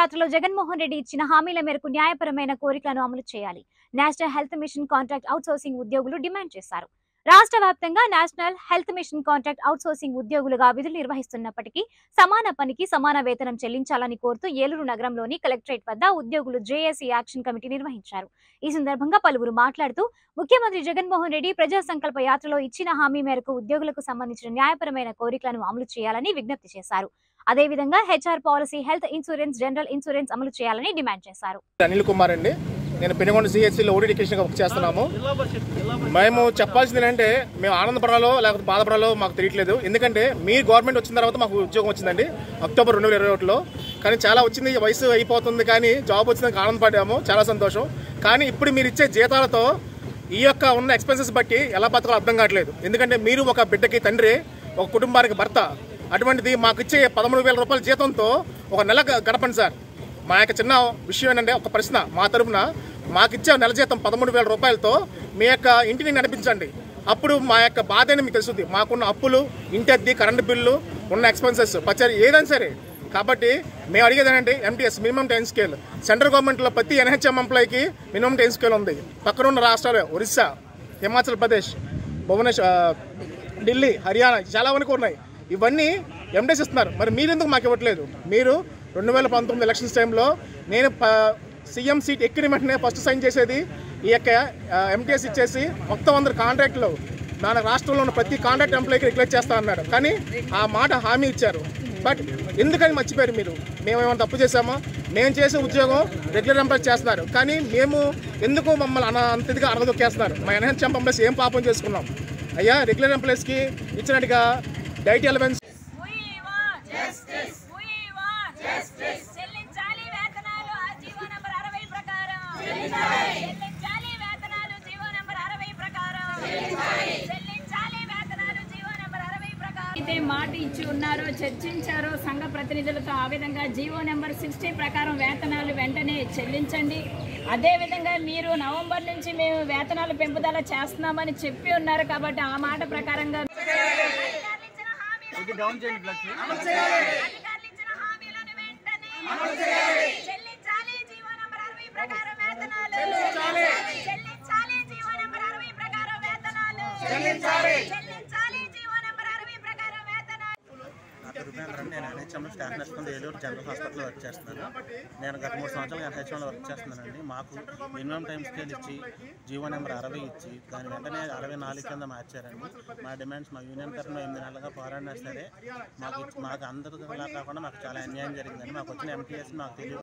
యాత్రలో జగన్మోహన్ రెడ్డి ఇచ్చిన హామీల మేరకు న్యాయపరమైన కోరికలను అమలు చేయాలి national health mission contract outsourcing ఉద్యోగులు డిమాండ్ చేశారు రాష్ట్ర వ్యాప్తంగా national health mission contract outsourcing ఉద్యోగులుగా విధులు నిర్వహిస్తున్నప్పటికీ సమాన పనికి సమాన వేతనం చెల్లించాలని కోరుతూ ఏలూరు నగరంలోని కలెక్టరేట్ వద్ద ఉద్యోగులు జేఏసీ యాక్షన్ కమిటీ నిర్వహించారు ఈ సందర్భంగా పలువురు మాట్లాడుతూ ముఖ్యమంత్రి జగన్మోహన్ రెడ్డి ప్రజా సంకల్ప యాత్రలో ఇచ్చిన హామీ మేరకు ఉద్యోగులకు సంబంధించిన న్యాయపరమైన కోరికలను అమలు చేయాలని విజ్ఞప్తి చేశారు అదేవిధంగా HR policy health insurance general insurance అమలు చేయాలని డిమాండ్ చేశారు అనిల్ కుమార్ అండి నేను పెనుగొండ సిహెచ్సిలో ఓడిడికేషన్ వర్క్ చేస్తున్నాము మేము చెప్పాల్సింది ఏంటంటే మేము ఆనందపడాలో లేకపోతే బాధపడాలో మాకు తెలియట్లేదు ఎందుకంటే మీ గవర్నమెంట్ వచ్చిన తర్వాత మాకు ఉద్యోగం వచ్చిందండి అక్టోబర్ రెండు వేల ఇరవై ఒకటిలో కానీ చాలా వచ్చింది వయసు అయిపోతుంది కానీ జాబ్ వచ్చిందానికి ఆనందపడ్డాము చాలా సంతోషం కానీ ఇప్పుడు మీరు ఇచ్చే జీతాలతో ఈ యొక్క ఉన్న ఎక్స్పెన్సెస్ బట్టి ఎలా బతకాలో అర్థం కావట్లేదు ఎందుకంటే మీరు ఒక బిడ్డకి తండ్రి ఒక కుటుంబానికి భర్త అటువంటిది మాకు ఇచ్చే పదమూడు వేల రూపాయల జీతంతో ఒక నెల గ- గడపండి సార్ మా యొక్క చిన్న విషయం ఏంటంటే ఒక ప్రశ్న మా తరపున మాకు ఇచ్చే నెల జీతం పదమూడు వేల రూపాయలతో మీ యొక్క ఇంటిని నడిపించండి అప్పుడు మా యొక్క బాధ అని మీకు తెలుస్తుంది మాకున్న అప్పులు ఇంటి అద్దె కరెంటు బిల్లు ఉన్న ఎక్స్పెన్సెస్ పచ్చరి ఏదైనా సరే కాబట్టి మేము అడిగేది ఏంటంటే MTS minimum time scale central గవర్నమెంట్లో ప్రతి ఎన్హెచ్ఎం ఎంప్లాయీకి మినిమం టైం స్కేల్ ఉంది పక్కన ఉన్న రాష్ట్రాలు ఒరిస్సా హిమాచల్ ప్రదేశ్ భువనేశ్వర్ ఆ, ఢిల్లీ హర్యానా చాలా వరకు ఉన్నాయి ఇవన్నీ ఎండెస్ ఇస్తున్నారు మరి మీరు ఎందుకు మాకు ఇవ్వట్లేదు మీరు రెండు వేల పంతొమ్మిది ఎలక్షన్స్ టైంలో నేను సీఎం సీట్ ఎక్కిన వెంటనే ఫస్ట్ సైన్ చేసేది ఈ యొక్క ఎంటీఎస్ ఇచ్చేసి మొత్తం అందరు కాంట్రాక్ట్లు మన రాష్ట్రంలో ఉన్న ప్రతి కాంట్రాక్ట్ ఎంప్లాయీకి రిక్వెస్ట్ చేస్తా అన్నాడు కానీ ఆ మాట హామీ ఇచ్చారు బట్ ఎందుకని మర్చిపోయారు మీరు మేము ఏమైనా తప్పు చేశామా మేము చేసే ఉద్యోగం రెగ్యులర్ ఎంప్లాయ్ చేస్తున్నారు కానీ మేము ఎందుకు మమ్మల్ని అన అంతదిగా అరగదొక్కేస్తున్నారు మా ఎన్హెచ్ ఎంప్లాయస్ ఏం పాపం చేసుకున్నాం అయ్యా రెగ్యులర్ ఎంప్లాయస్కి ఇచ్చినట్టుగా diet allowance We want justice. We want justice. చెల్లించాలి వేతనాలు ఆ జీవో నంబర్ అరవై ప్రకారం చెల్లించాలి వేతనాలు జీవో నంబర్ అరవై ప్రకారం చెల్లించాలి వేతనాలు జీవో నంబర్ అరవై ప్రకారం అయితే మాట ఇచ్చి ఉన్నారో చర్చించారో సంఘ ప్రతినిధులతో ఆ విధంగా జీవో నెంబర్ సిక్స్టీ ప్రకారం వేతనాలు వెంటనే చెల్లించండి అదేవిధంగా మీరు నవంబర్ నుంచి మేము వేతనాలు పెంపుదల చేస్తున్నామని చెప్పి ఉన్నారు కాబట్టి ఆ మాట ప్రకారంగా అధికారులు ఇచ్చిన హామీలను అధికారులు ఇచ్చిన హామీలను వెంటనే చెల్లించాలి జీవో నంబర్ అరవై ప్రకారం వేతనాలు చెల్లించాలి జీవో నంబర్ అరవై ప్రకారం వేతనాలు చెల్లించాలి జీవో నంబర్ అరవై ప్రకారం వేతనాలు నా పేరు ఉపేంద్ర అండి. నేను ఎన్హెచ్ఎంలో స్టాఫ్ నర్స్ కింద ఏలూరు జనరల్ హాస్పిటల్లో వర్క్ చేస్తున్నాను నేను గత మూడు సంవత్సరాలు ఎన్హెచ్ఎంలో వర్క్ చేస్తున్నానండి మాకు మినిమం టైం స్కేల్ ఇచ్చి జీవో నెంబర్ అరవై ఇచ్చి దాని వెంటనే అరవై నాలుగు కింద మార్చారండి మా డిమాండ్స్ మా యూనియన్ తరఫున ఎనిమిది నెలలుగా పోరాడినా సరే మాకు ఇచ్చి- మాకు అందరిలా కాకుండా మాకు చాలా అన్యాయం జరిగిందండి మాకు వచ్చిన ఎంటీఎస్ మాకు తెలియ